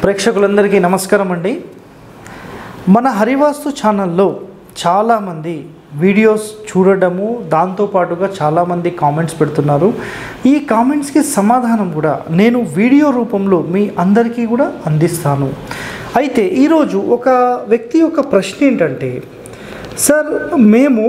ప్రేక్షకులందరికీ నమస్కారం అండి మన హరివాస్తు ఛానల్లో చాలామంది వీడియోస్ చూడడము దాంతోపాటుగా చాలామంది కామెంట్స్ పెడుతున్నారు ఈ కామెంట్స్కి సమాధానం కూడా నేను వీడియో రూపంలో మీ అందరికీ కూడా అందిస్తాను అయితే ఈరోజు ఒక వ్యక్తి యొక్క ప్రశ్న ఏంటంటే సార్ మేము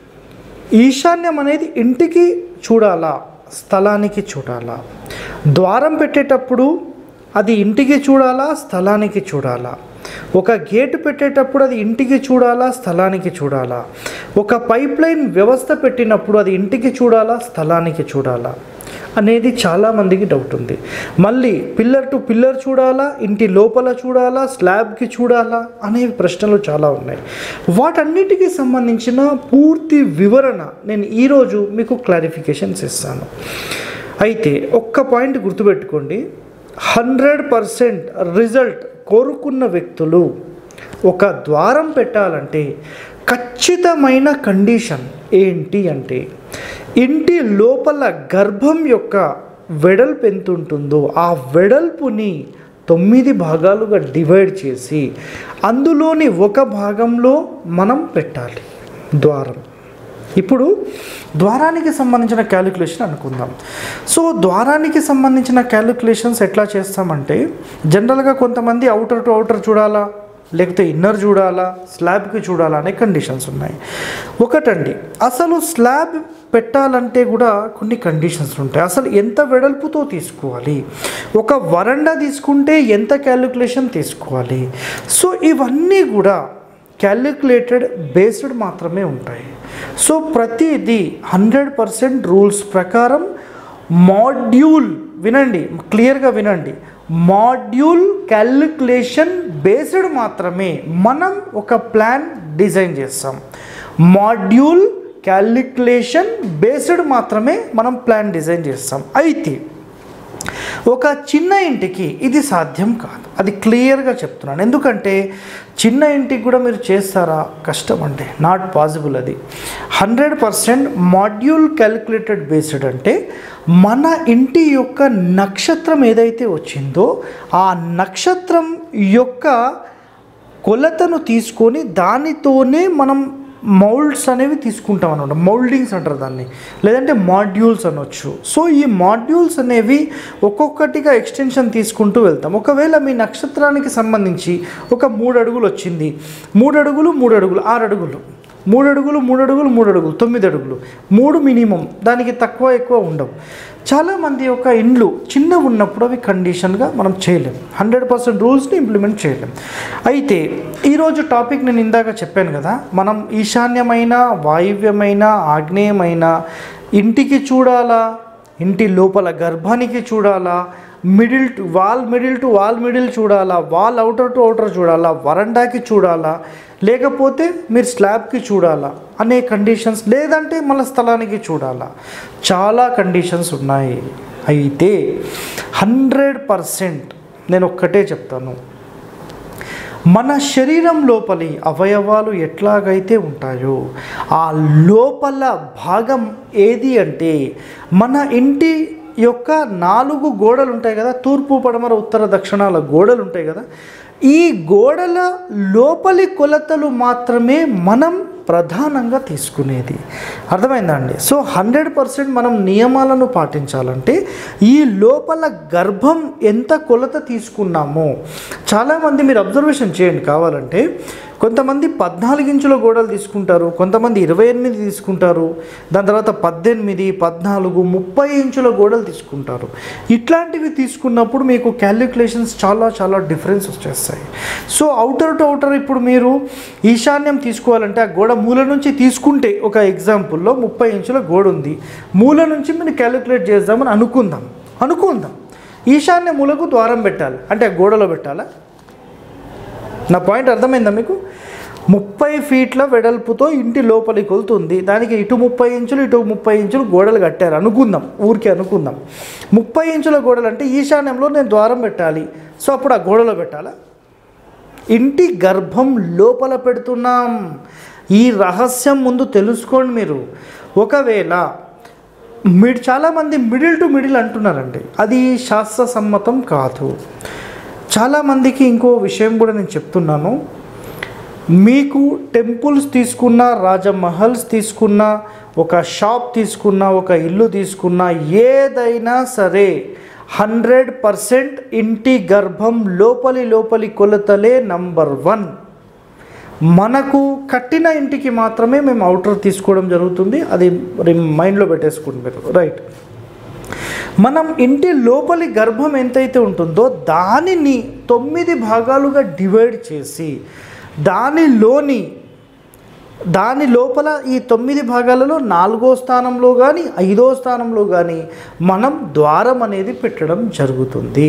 ఈశాన్యం అనేది ఇంటికి చూడాలా స్థలానికి చూడాలా ద్వారం పెట్టేటప్పుడు అది ఇంటికి చూడాలా స్థలానికి చూడాలా ఒక గేటు పెట్టేటప్పుడు అది ఇంటికి చూడాలా స్థలానికి చూడాలా ఒక పైప్ లైన్ వ్యవస్థ పెట్టినప్పుడు అది ఇంటికి చూడాలా స్థలానికి చూడాలా అనేది చాలామందికి డౌట్ ఉంది మళ్ళీ పిల్లర్ టు పిల్లర్ చూడాలా ఇంటి లోపల చూడాలా స్లాబ్కి చూడాలా అనే ప్రశ్నలు చాలా ఉన్నాయి వాటన్నిటికీ సంబంధించిన పూర్తి వివరణ నేను ఈరోజు మీకు క్లారిఫికేషన్స్ ఇస్తాను అయితే ఒక్క పాయింట్ గుర్తుపెట్టుకోండి హండ్రెడ్ పర్సెంట్ రిజల్ట్ కోరుకున్న వ్యక్తులు ఒక ద్వారం పెట్టాలంటే ఖచ్చితమైన కండిషన్ ఏంటి అంటే ఇంటి లోపల గర్భం యొక్క వెడల్పు ఎంత ఉంటుందో ఆ వెడల్పుని తొమ్మిది భాగాలుగా డివైడ్ చేసి అందులోని ఒక భాగంలో మనం పెట్టాలి ద్వారం ఇప్పుడు ద్వారానికి సంబంధించిన క్యాలిక్యులేషన్ అనుకుందాం సో ద్వారానికి సంబంధించిన క్యాలిక్యులేషన్స్ ఎట్లా చేస్తామంటే జనరల్గా కొంతమంది అవుటర్ టు అవుటర్ చూడాలా లేకపోతే ఇన్నర్ చూడాలా స్లాబ్కి చూడాలా అనే కండిషన్స్ ఉన్నాయి ఒకటండి అసలు స్లాబ్ పెట్టాలంటే కూడా కొన్ని కండిషన్స్ ఉంటాయి అసలు ఎంత వెడల్పుతో తీసుకోవాలి ఒక వరండా తీసుకుంటే ఎంత క్యాలిక్యులేషన్ తీసుకోవాలి సో ఇవన్నీ కూడా క్యాలిక్యులేటెడ్ బేస్డ్ మాత్రమే ఉంటాయి సో ప్రతిదీ హండ్రెడ్ పర్సెంట్ రూల్స్ ప్రకారం మాడ్యూల్ వినండి క్లియర్గా వినండి మాడ్యూల్ క్యాలిక్యులేషన్ బేస్డ్ మాత్రమే మనం ఒక ప్లాన్ డిజైన్ చేస్తాం మాడ్యూల్ క్యాలిక్యులేషన్ బేస్డ్ మాత్రమే మనం ప్లాన్ డిజైన్ చేస్తాం అయితే ఒక చిన్న ఇంటికి ఇది సాధ్యం కాదు అది క్లియర్గా చెప్తున్నాను ఎందుకంటే చిన్న ఇంటికి కూడా మీరు చేస్తారా కష్టం అండి నాట్ పాసిబుల్ అది hundred percent module calculated based అంటే మన ఇంటి యొక్క నక్షత్రం ఏదైతే వచ్చిందో ఆ నక్షత్రం యొక్క కొలతను తీసుకొని దానితోనే మనం మౌల్డ్స్ అనేవి తీసుకుంటాం అనమాట మౌల్డింగ్స్ అంటారు దాన్ని లేదంటే మాడ్యూల్స్ అనొచ్చు సో ఈ మాడ్యూల్స్ అనేవి ఒక్కొక్కటిగా ఎక్స్టెన్షన్ తీసుకుంటూ వెళ్తాం ఒకవేళ మీ నక్షత్రానికి సంబంధించి ఒక మూడు అడుగులు వచ్చింది మూడు అడుగులు మూడు అడుగులు ఆరు అడుగులు మూడు అడుగులు మూడు అడుగులు మూడు అడుగులు తొమ్మిది అడుగులు మూడు మినిమం దానికి తక్కువ ఎక్కువ ఉండవు చాలామంది యొక్క ఇండ్లు చిన్న ఉన్నప్పుడు అవి కండిషన్గా మనం చేయలేం హండ్రెడ్ పర్సెంట్ రూల్స్ని ఇంప్లిమెంట్ చేయలేం అయితే ఈరోజు టాపిక్ నేను ఇందాక చెప్పాను కదా మనం ఈశాన్యమైన వాయువ్యమైన ఆగ్నేయమైన ఇంటికి చూడాలా ఇంటి లోపల గర్భానికి చూడాలా middle to wall middle to wall middle చూడాలా వాల్ అవుటర్ టు అవుటర్ చూడాలా వరండాకి చూడాలా లేకపోతే మీరు స్లాబ్కి చూడాలా అనే కండిషన్స్ లేదంటే మన స్థలానికి చూడాలా చాలా కండిషన్స్ ఉన్నాయి అయితే హండ్రెడ్ పర్సెంట్ నేను ఒక్కటే చెప్తాను మన శరీరం లోపలి అవయవాలు ఎట్లాగైతే ఉంటాయో ఆ లోపల భాగం ఏది అంటే మన ఇంటి యొక్క నాలుగు గోడలు ఉంటాయి కదా తూర్పు పడమర ఉత్తర దక్షిణాల గోడలు ఉంటాయి కదా ఈ గోడల లోపలి కొలతలు మాత్రమే మనం ప్రధానంగా తీసుకునేది అర్థమైందా అండి సో హండ్రెడ్ పర్సెంట్ మనం నియమాలను పాటించాలంటే ఈ లోపల గర్భం ఎంత కొలత తీసుకున్నామో చాలామంది మీరు అబ్జర్వేషన్ చేయండి కావాలంటే కొంతమంది పద్నాలుగు ఇంచుల గోడలు తీసుకుంటారు కొంతమంది ఇరవై ఎనిమిది తీసుకుంటారు దాని తర్వాత పద్దెనిమిది పద్నాలుగు ముప్పై ఇంచుల గోడలు తీసుకుంటారు ఇట్లాంటివి తీసుకున్నప్పుడు మీకు క్యాలిక్యులేషన్స్ చాలా చాలా డిఫరెన్స్ వచ్చేస్తాయి సో అవుటర్ టు అవుటర్ ఇప్పుడు మీరు ఈశాన్యం తీసుకోవాలంటే ఆ గోడ మూల నుంచి తీసుకుంటే ఒక ఎగ్జాంపుల్లో ముప్పై ఇంచుల గోడ ఉంది మూల నుంచి మీరు క్యాలిక్యులేట్ చేద్దామని అనుకుందాం అనుకుందాం ఈశాన్య మూలకు ద్వారం పెట్టాలి అంటే ఆ గోడలో పెట్టాలా నా పాయింట్ అర్థమైందా మీకు ముప్పై ఫీట్ల వెడల్పుతో ఇంటి లోపలికి వెళ్తుంది దానికి ఇటు ముప్పై ఇంచులు ఇటు ముప్పై ఇంచులు గోడలు కట్టారు అనుకుందాం ఊరికి అనుకుందాం ముప్పై ఇంచుల గోడలు అంటే ఈశాన్యంలో నేను ద్వారం పెట్టాలి సో అప్పుడు ఆ గోడలో పెట్టాలా ఇంటి గర్భం లోపల పెడుతున్నాం ఈ రహస్యం ముందు తెలుసుకోండి మీరు ఒకవేళ మిడ్ చాలామంది మిడిల్ టు మిడిల్ అంటున్నారండి అది శాస్త్ర సమ్మతం కాదు చాలామందికి ఇంకో విషయం కూడా నేను చెప్తున్నాను మీకు టెంపుల్స్ తీసుకున్న రాజమహల్స్ తీసుకున్న ఒక షాప్ తీసుకున్న ఒక ఇల్లు తీసుకున్న ఏదైనా సరే హండ్రెడ్ పర్సెంట్ ఇంటి గర్భం లోపలి లోపలి కొలతలే నంబర్ వన్ మనకు కట్టిన ఇంటికి మాత్రమే మేము అవుటర్ తీసుకోవడం జరుగుతుంది అది మరి మైండ్లో పెట్టేసుకుంటారు రైట్ మనం ఇంటి లోపలి గర్భం ఎంతైతే ఉంటుందో దానిని తొమ్మిది భాగాలుగా డివైడ్ చేసి దానిలోని దాని లోపల ఈ తొమ్మిది భాగాలలో నాలుగో స్థానంలో కానీ ఐదో స్థానంలో కానీ మనం ద్వారం అనేది పెట్టడం జరుగుతుంది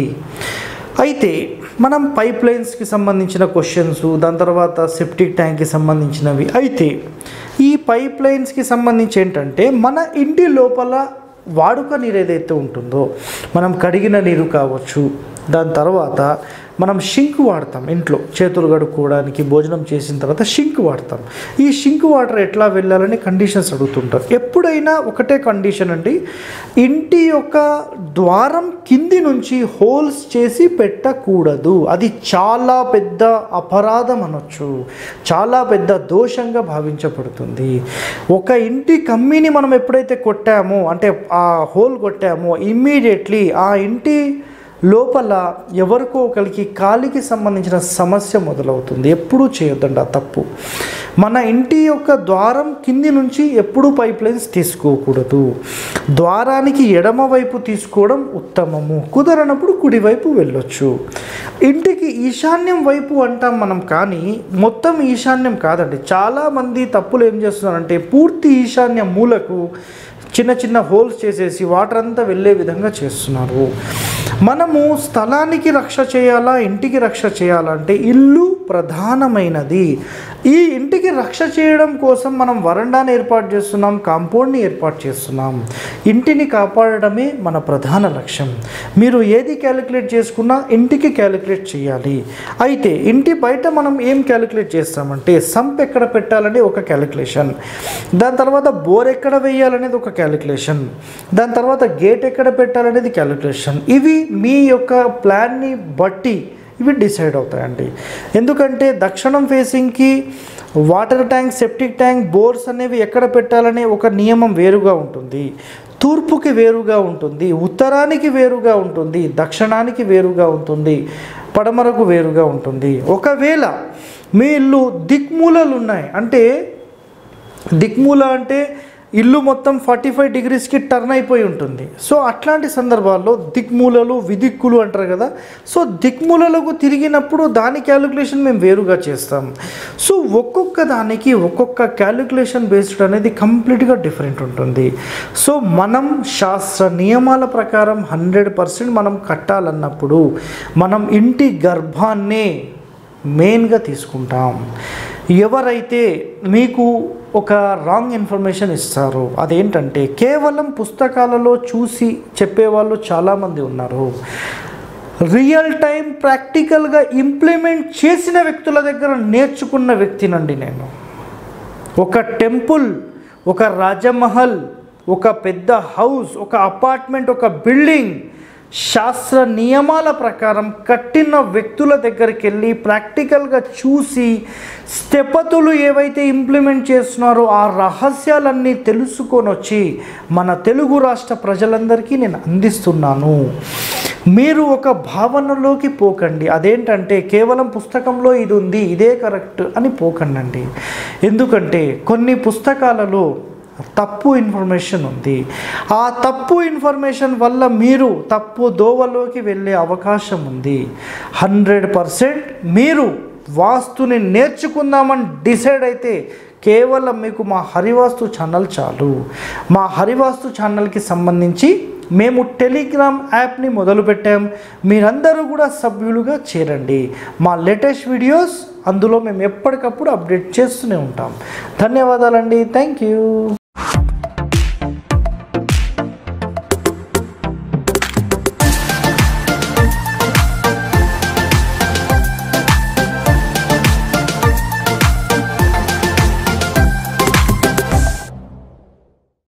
అయితే మనం పైప్ లైన్స్కి సంబంధించిన క్వశ్చన్స్ దాని తర్వాత సెప్టిక్ ట్యాంక్కి సంబంధించినవి అయితే ఈ పైప్ లైన్స్కి సంబంధించి ఏంటంటే మన ఇంటి లోపల వాడుక నీరు ఏదైతే ఉంటుందో మనం కడిగిన నీరు కావచ్చు దాని తర్వాత మనం షింక్ వాడతాం ఇంట్లో చేతులు కడుక్కోవడానికి భోజనం చేసిన తర్వాత షింక్ వాడతాం ఈ షింక్ వాటర్ ఎట్లా వెళ్ళాలని కండిషన్స్ అడుగుతుంటారు ఎప్పుడైనా ఒకటే కండిషన్ అండి ఇంటి యొక్క ద్వారం కింది నుంచి హోల్స్ చేసి పెట్టకూడదు అది చాలా పెద్ద అపరాధం అనొచ్చు చాలా పెద్ద దోషంగా భావించబడుతుంది ఒక ఇంటి కమ్మిని మనం ఎప్పుడైతే కొట్టామో అంటే ఆ హోల్ కొట్టామో ఇమ్మీడియట్లీ ఆ ఇంటి లోపల ఎవరికో ఒకరికి కాలికి సంబంధించిన సమస్య మొదలవుతుంది ఎప్పుడూ చేయొద్దండి ఆ తప్పు మన ఇంటి యొక్క ద్వారం కింది నుంచి ఎప్పుడూ పైప్ లైన్స్ తీసుకోకూడదు ద్వారానికి ఎడమ వైపు తీసుకోవడం ఉత్తమము కుదరనప్పుడు కుడివైపు వెళ్ళొచ్చు ఇంటికి ఈశాన్యం వైపు అంటాం మనం కానీ మొత్తం ఈశాన్యం కాదండి చాలామంది తప్పులు ఏం చేస్తున్నారంటే పూర్తి ఈశాన్య మూలకు చిన్న చిన్న హోల్స్ చేసేసి వాటర్ అంతా వెళ్ళే విధంగా చేస్తున్నారు మనము స్థలానికి రక్ష చేయాలా ఇంటికి రక్ష చేయాలంటే ఇల్లు ప్రధానమైనది ఈ ఇంటికి రక్ష చేయడం కోసం మనం వరండాని ఏర్పాటు చేస్తున్నాం కాంపౌండ్ని ఏర్పాటు చేస్తున్నాం ఇంటిని కాపాడడమే మన ప్రధాన లక్ష్యం మీరు ఏది క్యాలిక్యులేట్ చేసుకున్నా ఇంటికి క్యాలిక్యులేట్ చేయాలి అయితే ఇంటి బయట మనం ఏం క్యాలిక్యులేట్ చేస్తామంటే సంప్ ఎక్కడ పెట్టాలని ఒక క్యాలిక్యులేషన్ దాని తర్వాత బోర్ ఎక్కడ వేయాలనేది ఒక క్యాలిక్యులేషన్ దాని తర్వాత గేట్ ఎక్కడ పెట్టాలనేది క్యాలిక్యులేషన్ ఇవి మీ యొక్క ప్లాన్ని బట్టి ఇవి డిసైడ్ అవుతాయండి ఎందుకంటే దక్షిణం ఫేసింగ్కి water tank septic tank bores అనేవి ఎక్కడ పెట్టాలనే ఒక నియమం వేరుగా ఉంటుంది తూర్పుకి వేరుగా ఉంటుంది ఉత్తరానికి వేరుగా ఉంటుంది దక్షిణానికి వేరుగా ఉంటుంది పడమరకు వేరుగా ఉంటుంది ఒకవేళ మీ ఇల్లు దిక్మూలలు ఉన్నాయి అంటే దిక్మూల అంటే ఇల్లు మొత్తం ఫార్టీ ఫైవ్ డిగ్రీస్కి టర్న్ అయిపోయి ఉంటుంది సో అట్లాంటి సందర్భాల్లో దిక్మూలలు విదిక్కులు అంటారు కదా సో దిక్మూలలకు తిరిగినప్పుడు దాని క్యాలిక్యులేషన్ మేము వేరుగా చేస్తాం సో ఒక్కొక్క దానికి ఒక్కొక్క క్యాలిక్యులేషన్ బేస్డ్ అనేది కంప్లీట్గా డిఫరెంట్ ఉంటుంది సో మనం శాస్త్ర నియమాల ప్రకారం హండ్రెడ్ పర్సెంట్ మనం కట్టాలన్నప్పుడు మనం ఇంటి గర్భాన్నే మెయిన్గా తీసుకుంటాం ఎవరైతే మీకు ఒక రాంగ్ ఇన్ఫర్మేషన్ ఇస్తారు అదేంటంటే కేవలం పుస్తకాలలో చూసి చెప్పేవాళ్ళు చాలామంది ఉన్నారు రియల్ టైం ప్రాక్టికల్గా ఇంప్లిమెంట్ చేసిన వ్యక్తుల దగ్గర నేర్చుకున్న వ్యక్తినండి నేను ఒక టెంపుల్ ఒక రాజమహల్ ఒక పెద్ద హౌస్ ఒక అపార్ట్మెంట్ ఒక బిల్డింగ్ శాస్త్ర నియమాల ప్రకారం కట్టిన వ్యక్తుల దగ్గరికి వెళ్ళి ప్రాక్టికల్గా చూసి స్థెపతులు ఏవైతే ఇంప్లిమెంట్ చేస్తున్నారో ఆ రహస్యాలన్నీ తెలుసుకొని వచ్చి మన తెలుగు రాష్ట్ర ప్రజలందరికీ నేను అందిస్తున్నాను మీరు ఒక భావనలోకి పోకండి అదేంటంటే కేవలం పుస్తకంలో ఇది ఉంది ఇదే కరెక్ట్ అని పోకండి ఎందుకంటే కొన్ని పుస్తకాలలో తప్పు ఇన్ఫర్మేషన్ ఉంది ఆ తప్పు ఇన్ఫర్మేషన్ వల్ల మీరు తప్పు దోవలోకి వెళ్ళే అవకాశం ఉంది హండ్రెడ్ పర్సెంట్ మీరు వాస్తుని నేర్చుకుందామని డిసైడ్ అయితే కేవలం మీకు మా హరివాస్తు ఛానల్ చాలు మా హరివాస్తు ఛానల్కి సంబంధించి మేము టెలిగ్రామ్ యాప్ని మొదలుపెట్టాం మీరందరూ కూడా సభ్యులుగా చేరండి మా లేటెస్ట్ వీడియోస్ అందులో మేము ఎప్పటికప్పుడు అప్డేట్ చేస్తూనే ఉంటాం ధన్యవాదాలండి థ్యాంక్ యూ